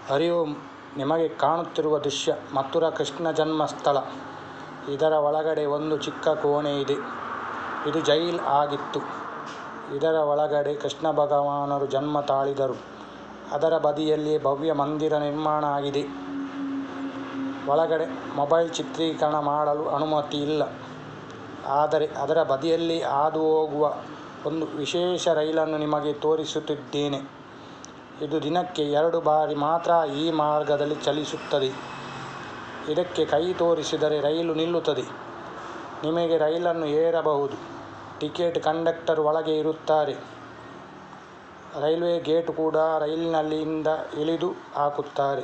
ಹರಿವು ನಿಮಗೆ ಕಾಣುತ್ತಿರುವ ದೃಶ್ಯ ಮಥುರಾ ಕೃಷ್ಣ ಜನ್ಮಸ್ಥಳ. ಇದರ ಒಳಗಡೆ ಒಂದು ಚಿಕ್ಕ ಕೋಣೆ ಇದೆ. ಇದು ಜೈಲ್ ಆಗಿತ್ತು. ಇದರ ಒಳಗಡೆ ಕೃಷ್ಣ ಭಗವಾನರು ಜನ್ಮ ತಾಳಿದರು. ಅದರ ಬದಿಯಲ್ಲಿಯೇ ಭವ್ಯ ಮಂದಿರ ನಿರ್ಮಾಣ ಆಗಿದೆ. ಒಳಗಡೆ ಮೊಬೈಲ್ ಚಿತ್ರೀಕರಣ ಮಾಡಲು ಅನುಮತಿ ಇಲ್ಲ. ಆದರೆ ಅದರ ಬದಿಯಲ್ಲಿ ಹಾದು ಹೋಗುವ ಒಂದು ವಿಶೇಷ ರೈಲನ್ನು ನಿಮಗೆ ತೋರಿಸುತ್ತಿದ್ದೇನೆ. ಇದು ದಿನಕ್ಕೆ ಎರಡು ಬಾರಿ ಮಾತ್ರ ಈ ಮಾರ್ಗದಲ್ಲಿ ಚಲಿಸುತ್ತದೆ. ಇದಕ್ಕೆ ಕೈ ತೋರಿಸಿದರೆ ರೈಲು ನಿಲ್ಲುತ್ತದೆ. ನಿಮಗೆ ರೈಲನ್ನು ಏರಬಹುದು. ಟಿಕೆಟ್ ಕಂಡಕ್ಟರ್ ಒಳಗೆ ಇರುತ್ತಾರೆ. ರೈಲ್ವೆ ಗೇಟ್ ಕೂಡ ರೈಲಿನಿಂದ ಎಳೆದು ಹಾಕುತ್ತಾರೆ.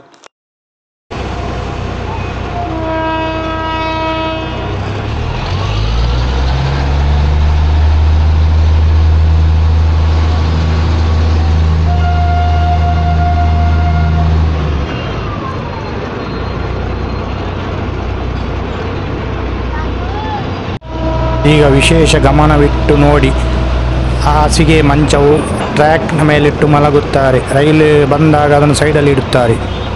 ಈಗ ವಿಶೇಷ ಗಮನವಿಟ್ಟು ನೋಡಿ. ಹಾಸಿಗೆ ಮಂಚವು ಟ್ರ್ಯಾಕ್ ಮೇಲಿಟ್ಟು ಮಲಗುತ್ತಾರೆ. ರೈಲು ಬಂದಾಗ ಅದನ್ನು ಸೈಡಲ್ಲಿ ಇಡುತ್ತಾರೆ.